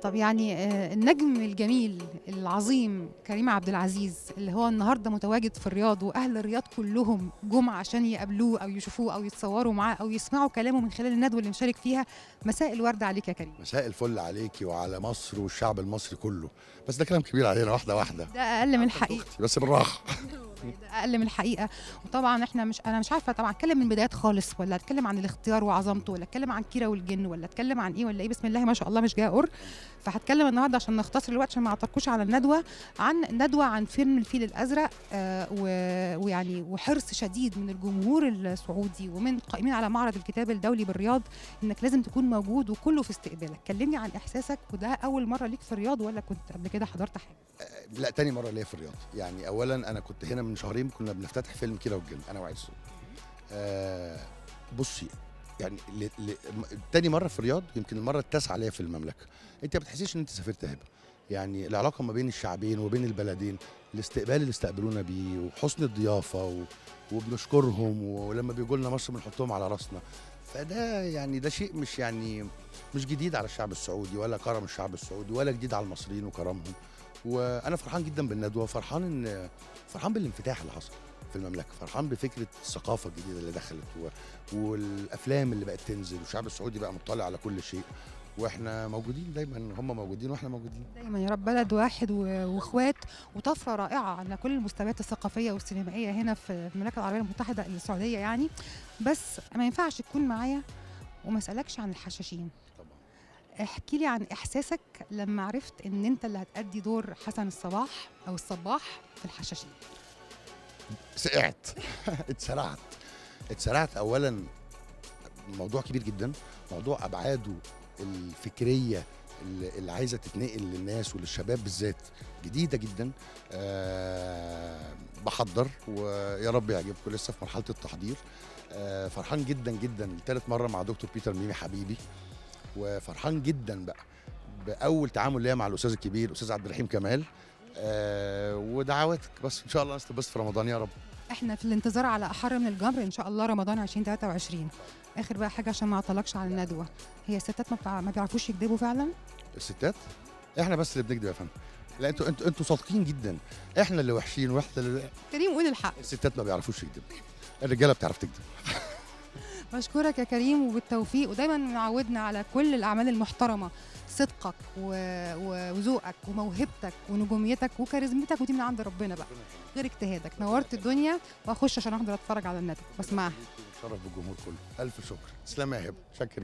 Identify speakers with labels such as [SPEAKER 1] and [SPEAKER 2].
[SPEAKER 1] طب يعني آه، النجم الجميل العظيم كريم عبد العزيز اللي هو النهارده متواجد في الرياض واهل الرياض كلهم جم عشان يقابلوه او يشوفوه او يتصوروا معاه او يسمعوا كلامه من خلال الندوه اللي مشارك فيها مساء الورد عليك يا كريم
[SPEAKER 2] مساء الفل عليكي وعلى مصر والشعب المصري كله بس ده كلام كبير علينا واحده واحده
[SPEAKER 1] ده اقل من الحقيقه
[SPEAKER 2] أختي، بس بالراحه
[SPEAKER 1] ده اقل من الحقيقه وطبعا احنا مش انا مش عارفه طبعا اتكلم من بدايات خالص ولا اتكلم عن الاختيار وعظمته ولا اتكلم عن كيرة والجن ولا اتكلم عن ايه ولا ايه بسم الله ما شاء الله مش جاي قر فهتكلم النهارده عشان نختصر الوقت عشان ما اعطركوش على الندوه عن ندوه عن فيلم الفيل الازرق آه و- ويعني وحرص شديد من الجمهور السعودي ومن القائمين على معرض الكتاب الدولي بالرياض انك لازم تكون موجود وكله في استقبالك كلمني عن احساسك وده اول مره ليك في الرياض ولا كنت قبل كده حضرت حاجه
[SPEAKER 2] لا تاني مره ليا في الرياض يعني اولا انا كنت هنا من شهرين كنا بنفتتح فيلم كيرة والجن انا وعيسو آه بصي يعني ل... ل... م- تاني مره في الرياض يمكن المره التاسعه ليا في المملكه انت ما بتحسيش ان انت سافرت هبه يعني العلاقه ما بين الشعبين وبين البلدين الاستقبال اللي استقبلونا بيه وحسن الضيافه و... وبنشكرهم ولما بيجوا لنا مصر بنحطهم على راسنا فده يعني ده شيء مش يعني مش جديد على الشعب السعودي ولا كرم الشعب السعودي ولا جديد على المصريين وكرمهم وانا فرحان جدا بالندوه فرحان ان فرحان بالانفتاح اللي حصل في المملكه فرحان بفكره الثقافه الجديده اللي دخلت و... والافلام اللي بقت تنزل والشعب السعودي بقى مطلع على كل شيء واحنا موجودين دايما هم موجودين واحنا موجودين
[SPEAKER 1] دايما يا رب بلد واحد و- واخوات وطفره رائعه على كل المستويات الثقافيه والسينمائيه هنا في المملكه العربيه المتحده السعوديه يعني بس ما ينفعش تكون معايا وما اسالكش عن الحشاشين
[SPEAKER 2] طبعا
[SPEAKER 1] احكي لي عن احساسك لما عرفت ان انت اللي هتأدي دور حسن الصباح او الصباح في الحشاشين
[SPEAKER 2] سقعت اتسرعت اتسرعت اولا موضوع كبير جدا موضوع ابعاده الفكريه اللي اللي عايزه تتنقل للناس وللشباب بالذات جديده جدا أه بحضر ويا رب يعجبكم لسه في مرحله التحضير أه فرحان جدا جدا لثالث مره مع دكتور بيتر ميمي حبيبي وفرحان جدا بقى باول تعامل ليا مع الاستاذ الكبير الاستاذ عبد الرحيم كمال أه ودعواتك بس ان شاء الله الناس تبص في رمضان يا رب
[SPEAKER 1] احنا في الانتظار على احر من الجمر ان شاء الله رمضان 2023 اخر بقى حاجه عشان ما اعطلكش على الندوه هي الستات ما بتع- ما بيعرفوش يكذبوا فعلا
[SPEAKER 2] الستات احنا بس اللي بنكذب يا فندم لا انتوا انتوا انتوا صادقين جدا احنا اللي وحشين واحنا اللي
[SPEAKER 1] كريم قول الحق
[SPEAKER 2] الستات ما بيعرفوش يكذبوا الرجاله بتعرف تكذب
[SPEAKER 1] بشكرك يا كريم وبالتوفيق ودايما معودنا على كل الاعمال المحترمه صدقك و- و- وذوقك وموهبتك ونجوميتك وكاريزمتك ودي من عند ربنا بقى غير اجتهادك نورت الدنيا واخش عشان احضر اتفرج على الندوه بسمعها
[SPEAKER 2] شرف بالجمهور كله الف شكر تسلم يا هبه شكر